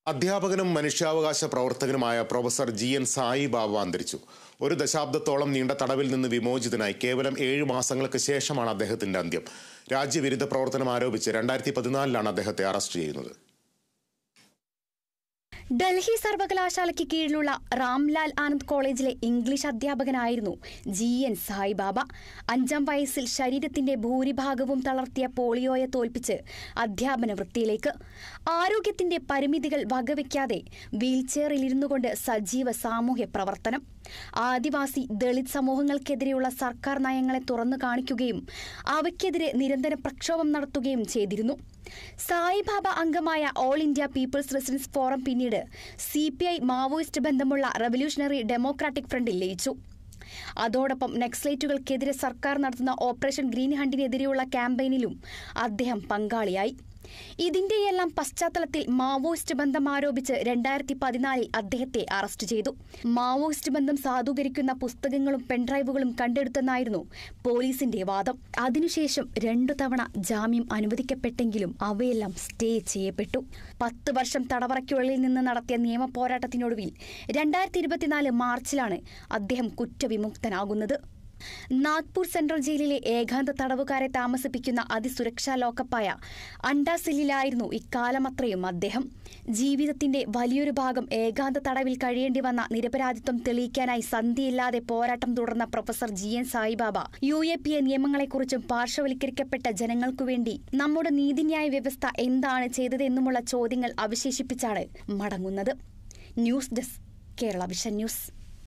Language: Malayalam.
അധ്യാപകനും മനുഷ്യാവകാശ പ്രവർത്തകനുമായ professor G N Sai Baba അന്തരിച്ചു ഒരു ദശാബ്ദത്തോളം നീണ്ട തടവിൽ നിന്ന് വിമോചിതനായി കേവലം ഏഴ് മാസങ്ങൾക്ക് ശേഷമാണ് അദ്ദേഹത്തിന്റെ അന്ത്യം രാജ്യവിരുദ്ധ പ്രവർത്തനം ആരോപിച്ച് രണ്ടായിരത്തി പതിനാലിലാണ് അദ്ദേഹത്തെ അറസ്റ്റ് ചെയ്യുന്നത് ഡൽഹി സർവകലാശാലയ്ക്ക് കീഴിലുള്ള റാംലാൽ ആനന്ദ് കോളേജിലെ ഇംഗ്ലീഷ് അധ്യാപകനായിരുന്നു ജി എൻ സായിബാബ അഞ്ചാം വയസ്സിൽ ശരീരത്തിന്റെ ഭൂരിഭാഗവും തളർത്തിയ പോളിയോയെ തോൽപ്പിച്ച് അധ്യാപന വൃത്തിയിലേക്ക് ആരോഗ്യത്തിന്റെ പരിമിതികൾ വകവയ്ക്കാതെ വീൽചെയറിലിരുന്നു കൊണ്ട് സജീവ സാമൂഹ്യ പ്രവർത്തനം ആദിവാസി ദളിത് സമൂഹങ്ങൾക്കെതിരെയുള്ള സർക്കാർ നയങ്ങളെ തുറന്നു കാണിക്കുകയും അവയ്ക്കെതിരെ നിരന്തര പ്രക്ഷോഭം നടത്തുകയും ചെയ്തിരുന്നു സായിബാബ അംഗമായ all India people's resistance forum പിന്നീട് സി പി ഐ മാവോയിസ്റ്റ് ബന്ധമുള്ള റവല്യൂഷണറി ഡെമോക്രാറ്റിക് ഫ്രണ്ടിൽ ലയിച്ചു അതോടൊപ്പം നക്സലൈറ്റുകൾക്കെതിരെ സർക്കാർ നടത്തുന്ന ഓപ്പറേഷൻ ഗ്രീൻ ഹണ്ടിനെതിരെയുള്ള ക്യാമ്പയിനിലും അദ്ദേഹം പങ്കാളിയായി ഇതിന്റെയെല്ലാം പശ്ചാത്തലത്തിൽ മാവോയിസ്റ്റ് ബന്ധം ആരോപിച്ച് രണ്ടായിരത്തി പതിനാലിൽ അദ്ദേഹത്തെ അറസ്റ്റ് ചെയ്തു മാവോയിസ്റ്റ് ബന്ധം സാധൂകരിക്കുന്ന പുസ്തകങ്ങളും പെൻഡ്രൈവുകളും കണ്ടെടുത്തെന്നായിരുന്നു പോലീസിന്റെ വാദം അതിനുശേഷം രണ്ടു തവണ ജാമ്യം അനുവദിക്കപ്പെട്ടെങ്കിലും അവയെല്ലാം സ്റ്റേ ചെയ്യപ്പെട്ടു പത്ത് വർഷം തടവറയ്ക്കുള്ളിൽ നിന്ന് നടത്തിയ നിയമ പോരാട്ടത്തിനൊടുവിൽ രണ്ടായിരത്തി ഇരുപത്തിനാല് മാർച്ചിലാണ് അദ്ദേഹം കുറ്റവിമുക്തനാകുന്നത് നാഗ്പൂർ സെൻട്രൽ ജയിലിലെ ഏകാന്ത തടവുകാരെ താമസിപ്പിക്കുന്ന അതിസുരക്ഷാ ലോക്കപ്പായ അണ്ടാസിലായിരുന്നു ഇക്കാലമത്രയും അദ്ദേഹം ജീവിതത്തിന്റെ വലിയൊരു ഭാഗം ഏകാന്ത തടവിൽ കഴിയേണ്ടി വന്ന നിരപരാധിത്വം തെളിയിക്കാനായി സന്ധിയില്ലാതെ പോരാട്ടം തുടർന്ന professor G N Saibaba U A P A നിയമങ്ങളെക്കുറിച്ചും പാർശ്വവൽക്കരിക്കപ്പെട്ട ജനങ്ങൾക്കു വേണ്ടി നമ്മുടെ നീതിന്യായ വ്യവസ്ഥ എന്താണ് ചെയ്തതെന്നുമുള്ള ചോദ്യങ്ങൾ അവശേഷിപ്പിച്ചാണ് മടങ്ങുന്നത് news desk Kerala vision news